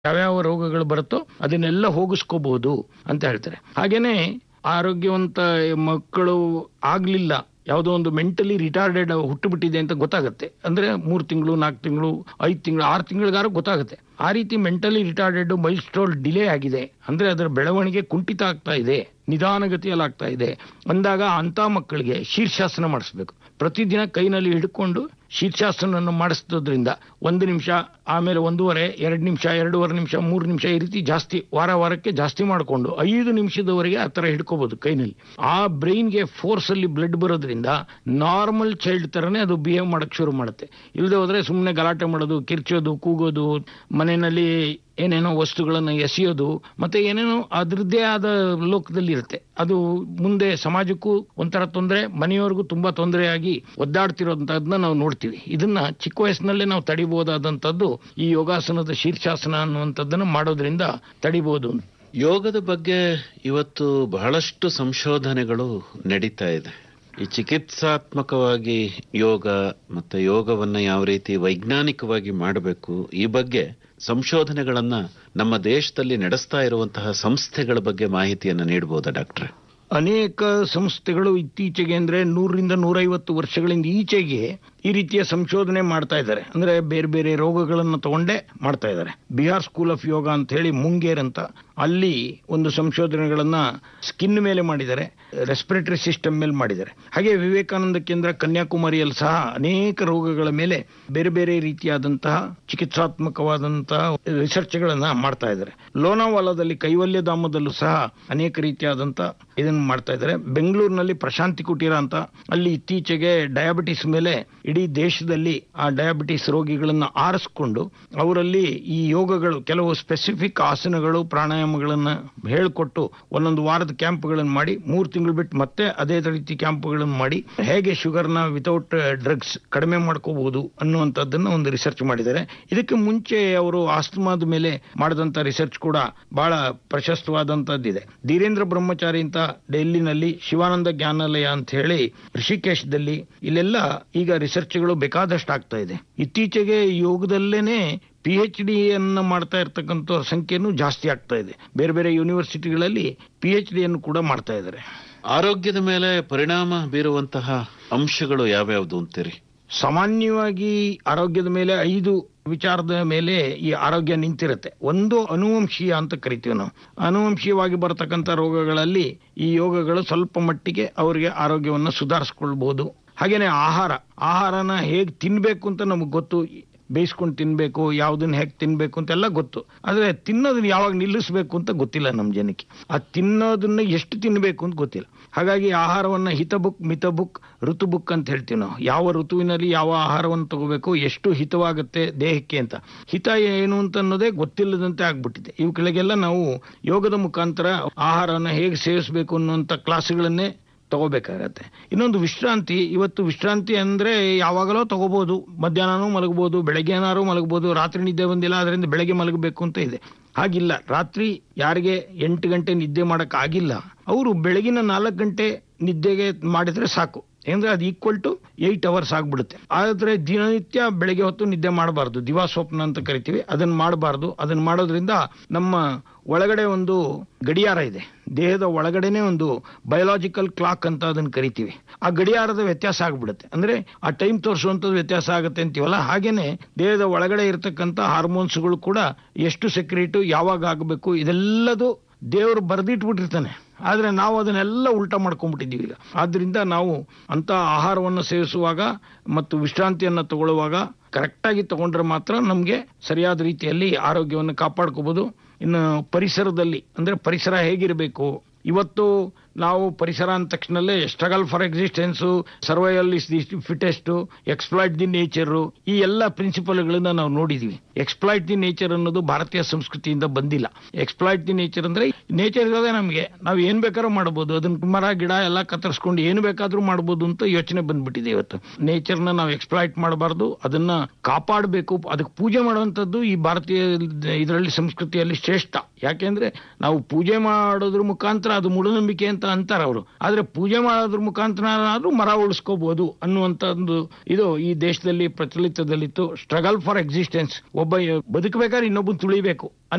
ಯಾವ್ಯಾವ ರೋಗಗಳು ಬರುತ್ತೋ ಅದನ್ನೆಲ್ಲ ಹೋಗಿಸ್ಕೋಬಹುದು ಅಂತ ಹೇಳ್ತಾರೆ ಹಾಗೇನೆ ಆರೋಗ್ಯವಂತ ಮಕ್ಕಳು ಆಗ್ಲಿಲ್ಲ ಯಾವುದೋ ಒಂದು ಮೆಂಟಲಿ ರಿಟಾರ್ಡೆಡ್ ಹುಟ್ಟುಬಿಟ್ಟಿದೆ ಅಂತ ಗೊತ್ತಾಗುತ್ತೆ ಅಂದ್ರೆ ಮೂರು ತಿಂಗಳು ನಾಲ್ಕು ತಿಂಗಳು ಐದು ತಿಂಗಳು ಆರು ತಿಂಗಳಿಗಾರ ಗೊತ್ತಾಗುತ್ತೆ ಆ ರೀತಿ ಮೆಂಟಲಿ ರಿಟಾರ್ಡೆಡ್ ಮೈಲ್ಸ್ಟೋಲ್ ಡಿಲೇ ಆಗಿದೆ ಅಂದ್ರೆ ಅದರ ಬೆಳವಣಿಗೆ ಕುಂಠಿತ ಆಗ್ತಾ ಇದೆ ನಿಧಾನಗತಿಯಲ್ಲಿ ಆಗ್ತಾ ಇದೆ ಅಂದಾಗ ಅಂತ ಮಕ್ಕಳಿಗೆ ಶೀರ್ಷಾಸನ ಮಾಡಿಸ್ಬೇಕು ಪ್ರತಿದಿನ ಕೈನಲ್ಲಿ ಹಿಡ್ಕೊಂಡು ಶೀರ್ಷಾಸನವನ್ನು ಮಾಡಿಸೋದ್ರಿಂದ ಒಂದು ನಿಮಿಷ ಆಮೇಲೆ ಒಂದೂವರೆ ಎರಡು ನಿಮಿಷ ಎರಡೂವರೆ ನಿಮಿಷ ಮೂರು ನಿಮಿಷ ಈ ರೀತಿ ಜಾಸ್ತಿ ವಾರ ವಾರಕ್ಕೆ ಜಾಸ್ತಿ ಮಾಡಿಕೊಂಡು ಐದು ನಿಮಿಷದವರೆಗೆ ಆ ಥರ ಹಿಡ್ಕೋಬಹುದು ಕೈನಲ್ಲಿ ಆ ಬ್ರೈನ್ಗೆ ಫೋರ್ಸ್ ಅಲ್ಲಿ ಬ್ಲಡ್ ಬರೋದ್ರಿಂದ ನಾರ್ಮಲ್ ಚೈಲ್ಡ್ ತರನೇ ಅದು ಬಿಹೇವ್ ಮಾಡಕ್ ಶುರು ಮಾಡುತ್ತೆ ಇಲ್ಲದೆ ಹೋದ್ರೆ ಸುಮ್ಮನೆ ಗಲಾಟೆ ಮಾಡೋದು ಕಿರ್ಚೋದು ಕೂಗೋದು ಮನೆಯಲ್ಲಿ ಏನೇನೋ ವಸ್ತುಗಳನ್ನು ಎಸೆಯೋದು ಮತ್ತೆ ಏನೇನೋ ಅದರದ್ದೇ ಆದ ಲೋಕದಲ್ಲಿ ಇರುತ್ತೆ ಅದು ಮುಂದೆ ಸಮಾಜಕ್ಕೂ ಒಂಥರ ತೊಂದರೆ ಮನೆಯವರಿಗೂ ತುಂಬಾ ತೊಂದರೆಯಾಗಿ ಒದ್ದಾಡ್ತಿರೋಂಥದ್ದನ್ನ ನಾವು ನೋಡ್ತೀವಿ ಇದನ್ನ ಚಿಕ್ಕ ವಯಸ್ಸಿನಲ್ಲೇ ನಾವು ತಡಿಬಹುದಾದಂಥದ್ದು ಈ ಯೋಗಾಸನದ ಶೀರ್ಷಾಸನ ಅನ್ನುವಂಥದ್ದನ್ನು ಮಾಡೋದ್ರಿಂದ ತಡಿಬಹುದು ಯೋಗದ ಬಗ್ಗೆ ಇವತ್ತು ಬಹಳಷ್ಟು ಸಂಶೋಧನೆಗಳು ನಡೀತಾ ಇದೆ ಈ ಚಿಕಿತ್ಸಾತ್ಮಕವಾಗಿ ಯೋಗ ಮತ್ತೆ ಯೋಗವನ್ನ ಯಾವ ರೀತಿ ವೈಜ್ಞಾನಿಕವಾಗಿ ಮಾಡಬೇಕು ಈ ಬಗ್ಗೆ ಸಂಶೋಧನೆಗಳನ್ನ ನಮ್ಮ ದೇಶದಲ್ಲಿ ನಡೆಸ್ತಾ ಇರುವಂತಹ ಸಂಸ್ಥೆಗಳ ಬಗ್ಗೆ ಮಾಹಿತಿಯನ್ನ ನೀಡಬಹುದಾ ಡಾಕ್ಟ್ರೆ ಅನೇಕ ಸಂಸ್ಥೆಗಳು ಇತ್ತೀಚೆಗೆ ಅಂದ್ರೆ ನೂರರಿಂದ ನೂರೈವತ್ತು ವರ್ಷಗಳಿಂದ ಈಚೆಗೆ ಈ ರೀತಿಯ ಸಂಶೋಧನೆ ಮಾಡ್ತಾ ಇದ್ದಾರೆ ಅಂದ್ರೆ ಬೇರೆ ಬೇರೆ ರೋಗಗಳನ್ನು ತಗೊಂಡೇ ಮಾಡ್ತಾ ಇದ್ದಾರೆ ಬಿಹಾರ್ ಸ್ಕೂಲ್ ಆಫ್ ಯೋಗ ಅಂತ ಹೇಳಿ ಮುಂಗೇರ್ ಅಂತ ಅಲ್ಲಿ ಒಂದು ಸಂಶೋಧನೆಗಳನ್ನ ಸ್ಕಿನ್ ಮೇಲೆ ಮಾಡಿದ್ದಾರೆ ರೆಸ್ಪಿರೇಟರಿ ಸಿಸ್ಟಮ್ ಮೇಲೆ ಮಾಡಿದ್ದಾರೆ ಹಾಗೆ ವಿವೇಕಾನಂದ ಕೇಂದ್ರ ಕನ್ಯಾಕುಮಾರಿಯಲ್ಲಿ ಸಹ ಅನೇಕ ರೋಗಗಳ ಮೇಲೆ ಬೇರೆ ಬೇರೆ ರೀತಿಯಾದಂತಹ ಚಿಕಿತ್ಸಾತ್ಮಕವಾದಂತಹ ರಿಸರ್ಚ್ಗಳನ್ನ ಮಾಡ್ತಾ ಇದ್ದಾರೆ ಲೋನಾವಾಲಾದಲ್ಲಿ ಕೈವಲ್ಯಧಾಮದಲ್ಲೂ ಸಹ ಅನೇಕ ರೀತಿಯಾದಂತಹ ಇದನ್ನು ಮಾಡ್ತಾ ಇದ್ದಾರೆ ಬೆಂಗಳೂರಿನಲ್ಲಿ ಪ್ರಶಾಂತಿ ಕುಟೀರ ಅಂತ ಅಲ್ಲಿ ಇತ್ತೀಚೆಗೆ ಡಯಾಬಿಟಿಸ್ ಮೇಲೆ ಇಡೀ ದೇಶದಲ್ಲಿ ಆ ಡಯಾಬಿಟಿಸ್ ರೋಗಿಗಳನ್ನ ಆರಿಸ್ಕೊಂಡು ಅವರಲ್ಲಿ ಈ ಯೋಗಗಳು ಕೆಲವು ಸ್ಪೆಸಿಫಿಕ್ ಆಸನಗಳು ಪ್ರಾಣಾಯಾಮಗಳನ್ನ ಹೇಳ್ಕೊಟ್ಟು ಒಂದೊಂದು ವಾರದ ಕ್ಯಾಂಪ್ಗಳನ್ನು ಮಾಡಿ ಮೂರು ತಿಂಗಳು ಬಿಟ್ಟು ಮತ್ತೆ ಅದೇ ರೀತಿ ಕ್ಯಾಂಪ್ಗಳನ್ನು ಮಾಡಿ ಹೇಗೆ ಶುಗರ್ನ ವಿತೌಟ್ ಡ್ರಗ್ಸ್ ಕಡಿಮೆ ಮಾಡ್ಕೋಬಹುದು ಅನ್ನುವಂಥದ್ದನ್ನ ಒಂದು ರಿಸರ್ಚ್ ಮಾಡಿದ್ದಾರೆ ಇದಕ್ಕೆ ಮುಂಚೆ ಅವರು ಆಸ್ತಮಾದ ಮೇಲೆ ಮಾಡಿದಂತ ರಿಸರ್ಚ್ ಕೂಡ ಬಹಳ ಪ್ರಶಸ್ತವಾದಂತದ್ದಿದೆ ಧೀರೇಂದ್ರ ಬ್ರಹ್ಮಚಾರಿ ಅಂತ ಡೆಲ್ಲಿನಲ್ಲಿ ಶಿವಾನಂದ ಜ್ಞಾನಾಲಯ ಅಂತ ಹೇಳಿ ಋಷಿಕೇಶದಲ್ಲಿ ಇಲ್ಲೆಲ್ಲ ಈಗ ರಿಸರ್ಚ್ಗಳು ಬೇಕಾದಷ್ಟು ಆಗ್ತಾ ಇದೆ ಇತ್ತೀಚೆಗೆ ಯೋಗದಲ್ಲೇನೆ ಪಿ ಎಚ್ ಡಿ ಅನ್ನ ಮಾಡ್ತಾ ಇರ್ತಕ್ಕಂಥ ಸಂಖ್ಯೆನೂ ಜಾಸ್ತಿ ಆಗ್ತಾ ಇದೆ ಬೇರೆ ಬೇರೆ ಯೂನಿವರ್ಸಿಟಿಗಳಲ್ಲಿ ಪಿ ಎಚ್ ಡಿ ಅನ್ನು ಕೂಡ ಮಾಡ್ತಾ ಇದ್ದಾರೆ ಆರೋಗ್ಯದ ಮೇಲೆ ಪರಿಣಾಮ ಬೀರುವಂತಹ ಅಂಶಗಳು ಯಾವ್ಯಾವ್ದು ಅಂತೀರಿ ಸಾಮಾನ್ಯವಾಗಿ ಆರೋಗ್ಯದ ಮೇಲೆ ಐದು ವಿಚಾರದ ಮೇಲೆ ಈ ಆರೋಗ್ಯ ನಿಂತಿರುತ್ತೆ ಒಂದು ಅನುವಂಶೀಯ ಅಂತ ಕರಿತೀವಿ ನಾವು ಅನುವಂಶೀಯವಾಗಿ ಬರತಕ್ಕಂಥ ರೋಗಗಳಲ್ಲಿ ಈ ಯೋಗಗಳು ಸ್ವಲ್ಪ ಮಟ್ಟಿಗೆ ಅವರಿಗೆ ಆರೋಗ್ಯವನ್ನು ಸುಧಾರಿಸ್ಕೊಳ್ಬಹುದು ಹಾಗೇನೆ ಆಹಾರ ಆಹಾರನ ಹೇಗೆ ತಿನ್ಬೇಕು ಅಂತ ನಮಗೆ ಗೊತ್ತು ಬೇಯಿಸ್ಕೊಂಡು ತಿನ್ಬೇಕು ಯಾವ್ದನ್ನ ಹೇಗೆ ತಿನ್ಬೇಕು ಅಂತೆಲ್ಲ ಗೊತ್ತು ಆದ್ರೆ ತಿನ್ನೋದನ್ನ ಯಾವಾಗ ನಿಲ್ಲಿಸ್ಬೇಕು ಅಂತ ಗೊತ್ತಿಲ್ಲ ನಮ್ಮ ಜನಕ್ಕೆ ಆ ತಿನ್ನೋದನ್ನ ಎಷ್ಟು ತಿನ್ಬೇಕು ಅಂತ ಗೊತ್ತಿಲ್ಲ ಹಾಗಾಗಿ ಆಹಾರವನ್ನ ಹಿತಬುಕ್ ಮಿತಬುಕ್ ಋತುಬುಕ್ ಅಂತ ಹೇಳ್ತೀವಿ ನಾವು ಯಾವ ಋತುವಿನಲ್ಲಿ ಯಾವ ಆಹಾರವನ್ನು ತಗೋಬೇಕು ಎಷ್ಟು ಹಿತವಾಗುತ್ತೆ ದೇಹಕ್ಕೆ ಅಂತ ಹಿತ ಏನು ಅಂತ ಅನ್ನೋದೇ ಗೊತ್ತಿಲ್ಲದಂತೆ ಆಗ್ಬಿಟ್ಟಿದೆ ಇವುಗಳಿಗೆಲ್ಲ ನಾವು ಯೋಗದ ಮುಖಾಂತರ ಆಹಾರನ ಹೇಗೆ ಸೇವಿಸಬೇಕು ಅನ್ನುವಂಥ ಕ್ಲಾಸ್ಗಳನ್ನೇ ತಗೋಬೇಕಾಗತ್ತೆ ಇನ್ನೊಂದು ವಿಶ್ರಾಂತಿ ಇವತ್ತು ವಿಶ್ರಾಂತಿ ಅಂದ್ರೆ ಯಾವಾಗಲೋ ತಗೋಬಹುದು ಮಧ್ಯಾಹ್ನನೂ ಮಲಗಬಹುದು ಬೆಳಗ್ಗೆ ಏನಾರು ಮಲಗಬಹುದು ರಾತ್ರಿ ನಿದ್ದೆ ಬಂದಿಲ್ಲ ಅದರಿಂದ ಬೆಳಗ್ಗೆ ಮಲಗಬೇಕು ಅಂತ ಇದೆ ಹಾಗಿಲ್ಲ ರಾತ್ರಿ ಯಾರಿಗೆ ಎಂಟು ಗಂಟೆ ನಿದ್ದೆ ಮಾಡಕ್ ಆಗಿಲ್ಲ ಅವರು ಬೆಳಗಿನ ನಾಲ್ಕು ಗಂಟೆ ನಿದ್ದೆಗೆ ಮಾಡಿದ್ರೆ ಸಾಕು ಅಂದ್ರೆ ಅದು ಈಕ್ವಲ್ ಟು ಏಟ್ ಅವರ್ಸ್ ಆಗ್ಬಿಡುತ್ತೆ ಆದ್ರೆ ದಿನನಿತ್ಯ ಬೆಳಗ್ಗೆ ಹೊತ್ತು ನಿದ್ದೆ ಮಾಡಬಾರ್ದು ದಿವಾ ಸ್ವಪ್ನ ಅಂತ ಕರಿತೀವಿ ಅದನ್ನ ಮಾಡಬಾರ್ದು ಅದನ್ನ ಮಾಡೋದ್ರಿಂದ ನಮ್ಮ ಒಳಗಡೆ ಒಂದು ಗಡಿಯಾರ ಇದೆ ದೇಹದ ಒಳಗಡೆನೆ ಒಂದು ಬಯೋಲಾಜಿಕಲ್ ಕ್ಲಾಕ್ ಅಂತ ಅದನ್ನ ಕರಿತೀವಿ ಆ ಗಡಿಯಾರದ ವ್ಯತ್ಯಾಸ ಆಗ್ಬಿಡುತ್ತೆ ಅಂದ್ರೆ ಆ ಟೈಮ್ ತೋರಿಸುವಂಥದ್ದು ವ್ಯತ್ಯಾಸ ಆಗುತ್ತೆ ಅಂತೀವಲ್ಲ ಹಾಗೇನೆ ದೇಹದ ಒಳಗಡೆ ಇರತಕ್ಕಂಥ ಹಾರ್ಮೋನ್ಸ್ಗಳು ಕೂಡ ಎಷ್ಟು ಸೆಕ್ರೇಟು ಯಾವಾಗ ಆಗಬೇಕು ಇದೆಲ್ಲದು ದೇವರು ಬರೆದಿಟ್ಬಿಟ್ಟಿರ್ತಾನೆ ಆದ್ರೆ ನಾವು ಅದನ್ನೆಲ್ಲ ಉಲ್ಟಾ ಮಾಡ್ಕೊಂಡ್ಬಿಟ್ಟಿದ್ದೀವಿ ಈಗ ಆದ್ರಿಂದ ನಾವು ಅಂತ ಆಹಾರವನ್ನು ಸೇವಿಸುವಾಗ ಮತ್ತು ವಿಶ್ರಾಂತಿಯನ್ನು ತಗೊಳ್ಳುವಾಗ ಕರೆಕ್ಟಾಗಿ ತಗೊಂಡ್ರೆ ಮಾತ್ರ ನಮಗೆ ಸರಿಯಾದ ರೀತಿಯಲ್ಲಿ ಆರೋಗ್ಯವನ್ನು ಕಾಪಾಡ್ಕೋಬಹುದು ಇನ್ನು ಪರಿಸರದಲ್ಲಿ ಅಂದ್ರೆ ಪರಿಸರ ಹೇಗಿರಬೇಕು ಇವತ್ತು ನಾವು ಪರಿಸರ ಅಂದ ತಕ್ಷಣಲ್ಲೇ struggle for existence survival is the fittest exploit the nature ಈ ಎಲ್ಲ ಪ್ರಿನ್ಸಿಪಲ್ಗಳನ್ನ ನಾವು ನೋಡಿದೀವಿ ಎಕ್ಸ್ಪ್ಲಾಯ್ಟ್ ದಿ ನೇಚರ್ ಅನ್ನೋದು ಭಾರತೀಯ ಸಂಸ್ಕೃತಿಯಿಂದ ಬಂದಿಲ್ಲ ಎಕ್ಸ್ಪ್ಲಾಯ್ಟ್ ದಿ ನೇಚರ್ ಅಂದ್ರೆ ನೇಚರ್ ಇರೋದೇ ನಮಗೆ ನಾವು ಏನ್ ಬೇಕಾದ್ರೂ ಮಾಡಬಹುದು ಅದನ್ನ ಮರ ಗಿಡ ಎಲ್ಲ ಕತ್ತರಿಸ್ಕೊಂಡು ಏನು ಬೇಕಾದ್ರೂ ಮಾಡಬಹುದು ಅಂತ ಯೋಚನೆ ಬಂದ್ಬಿಟ್ಟಿದೆ ಇವತ್ತು ನೇಚರ್ನ ನಾವು ಎಕ್ಸ್ಪ್ಲಾಯ್ಟ್ ಮಾಡಬಾರ್ದು ಅದನ್ನ ಕಾಪಾಡಬೇಕು ಅದಕ್ಕೆ ಪೂಜೆ ಮಾಡುವಂತದ್ದು ಈ ಭಾರತೀಯ ಇದರಲ್ಲಿ ಸಂಸ್ಕೃತಿಯಲ್ಲಿ ಶ್ರೇಷ್ಠ ಯಾಕೆಂದ್ರೆ ನಾವು ಪೂಜೆ ಮಾಡೋದ್ರ ಮುಖಾಂತರ ಅದು ಮೂಢನಂಬಿಕೆ ಅಂತ ಅಂತಾರೆ ಅವರು ಆದ್ರೆ ಪೂಜೆ ಮಾಡೋದ್ರ ಮುಖಾಂತರ ಆದ್ರೂ ಮರ ಉಳಿಸ್ಕೋಬಹುದು ಅನ್ನುವಂತ ಒಂದು ಇದು ಈ ದೇಶದಲ್ಲಿ ಪ್ರಚಲಿತದಲ್ಲಿತ್ತು ಸ್ಟ್ರಗಲ್ ಫಾರ್ ಎಕ್ಸಿಸ್ಟೆನ್ಸ್ ಒಬ್ಬ ಬದುಕಬೇಕಾದ್ರೆ ಇನ್ನೊಬ್ಬನ್ ತುಳಿಬೇಕು